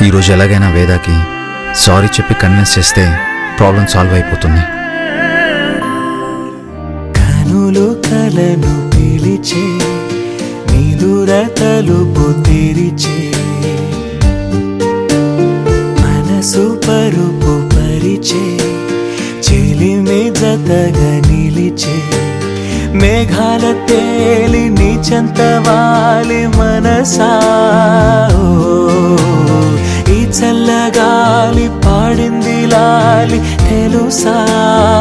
ఈరోజు ఎలాగైనా వేదాకి సారీ చెప్పి కన్విన్స్ చేస్తే ప్రాబ్లం సాల్వ్ అయిపోతుంది కనులు కలను పిలిచే నిలుర తలుపు తెరిచే మనసు పరుపు పరిచే చెలిమి జతగా నిలిచే మేఘాల తేలి నీచంత వాలి మనసా ఓ, ఈ చల్లగాలి పాడింది లాలి తెలుసా